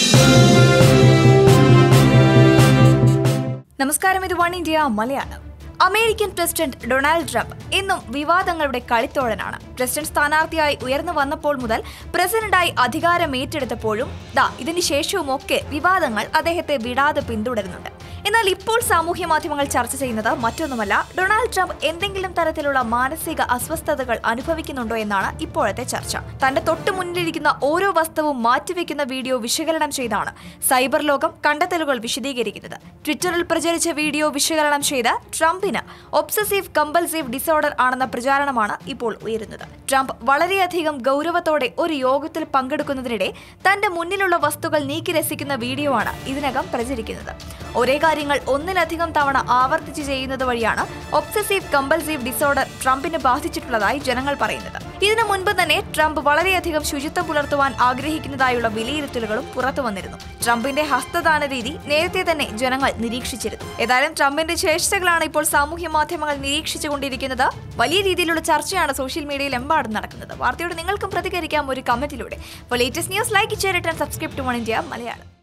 നമസ്കാരം ഇത് one India Malayalam American president Donald Trump ഇന്നും വിവാദങ്ങളുടെ കളിത്തോഴനാണ് പ്രസിഡന്റ് സ്ഥാനാർത്ഥിയായി ഉയർന്നു വന്നപ്പോൾ മുതൽ പ്രസിഡന്റായി അധികാരം ഏറ്റെടുത്തപ്പോഴും ദാ ഇതിന് ശേഷവുമൊക്കെ വിവാദങ്ങൾ അദ്ദേഹത്തെ വിടാതെ പിന്തുടരുന്നുണ്ട് എന്നാൽ ഇപ്പോൾ സാമൂഹ്യ മാധ്യമങ്ങൾ ചർച്ച ചെയ്യുന്നത് മറ്റൊന്നുമല്ല ഡൊണാൾഡ് ട്രംപ് എന്തെങ്കിലും തരത്തിലുള്ള മാനസിക അസ്വസ്ഥതകൾ അനുഭവിക്കുന്നുണ്ടോ എന്നാണ് ഇപ്പോഴത്തെ ചർച്ച തന്റെ തൊട്ടു മുന്നിലിരിക്കുന്ന ഓരോ വസ്തുവും മാറ്റിവെക്കുന്ന വീഡിയോ വിശകലനം ചെയ്താണ് സൈബർ ലോകം കണ്ടെത്തലുകൾ വിശദീകരിക്കുന്നത് ട്വിറ്ററിൽ പ്രചരിച്ച വീഡിയോ വിശകലനം ചെയ്ത് ട്രംപിന് ഒബ്സസീവ് കമ്പൽസീവ് ഡിസോർഡർ ആണെന്ന പ്രചാരണമാണ് ഇപ്പോൾ ഉയരുന്നത് ട്രംപ് വളരെയധികം ഗൗരവത്തോടെ ഒരു യോഗത്തിൽ പങ്കെടുക്കുന്നതിനിടെ തന്റെ മുന്നിലുള്ള വസ്തുക്കൾ നീക്കി രസിക്കുന്ന വീഡിയോ ആണ് ഇതിനകം പ്രചരിക്കുന്നത് ഒരേ കാര്യങ്ങൾ ഒന്നിലധികം തവണ ആവർത്തിച്ച് ചെയ്യുന്നത് വഴിയാണ് ഒബ്സസീവ് കമ്പൽസീവ് ഡിസോർഡർ ട്രംപിന് ബാധിച്ചിട്ടുള്ളതായി ജനങ്ങൾ പറയുന്നത് ഇതിനു മുൻപ് തന്നെ ട്രംപ് വളരെയധികം ശുചിത്വം പുലർത്തുവാൻ ആഗ്രഹിക്കുന്നതായുള്ള വിലയിരുത്തലുകളും പുറത്തു വന്നിരുന്നു ട്രംപിന്റെ ഹസ്തദാന രീതി നേരത്തെ തന്നെ ജനങ്ങൾ നിരീക്ഷിച്ചിരുന്നു ഏതായാലും ട്രംപിന്റെ ചേഷ്ടകളാണ് ഇപ്പോൾ സാമൂഹ്യ മാധ്യമങ്ങൾ നിരീക്ഷിച്ചുകൊണ്ടിരിക്കുന്നത് വലിയ രീതിയിലുള്ള ചർച്ചയാണ് സോഷ്യൽ മീഡിയയിൽ എമ്പാടും നടക്കുന്നത് വാർത്തയോട് നിങ്ങൾക്കും പ്രതികരിക്കാം ഒരു കമന്റിലൂടെ അപ്പോൾ latest news like share and subscribe to one India Malayalam